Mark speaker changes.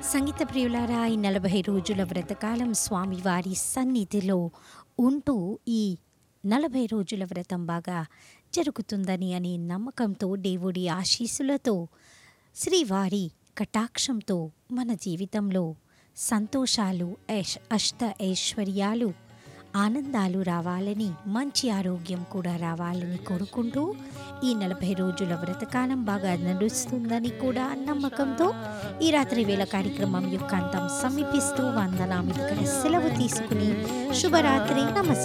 Speaker 1: సంగీత ప్రియులారా ఈ నలభై రోజుల వ్రతకాలం స్వామివారి సన్నిధిలో ఉంటూ ఈ నలభై రోజుల వ్రతం బాగా జరుగుతుందని అనే నమ్మకంతో దేవుడి ఆశీస్సులతో శ్రీవారి కటాక్షంతో మన జీవితంలో సంతోషాలు ఐష్ అష్ట ఐశ్వర్యాలు ఆనందాలు రావాలని మంచి ఆరోగ్యం కూడా రావాలని కోరుకుంటూ ఈ నలభై రోజుల వ్రతకాలం బాగా నడుస్తుందని కూడా నమ్మకంతో ఈ రాత్రి వేళ కార్యక్రమం యొక్క అంతం సమీపిస్తూ వందనామిదిగా సెలవు తీసుకుని శుభరాత్రి నమస్కారం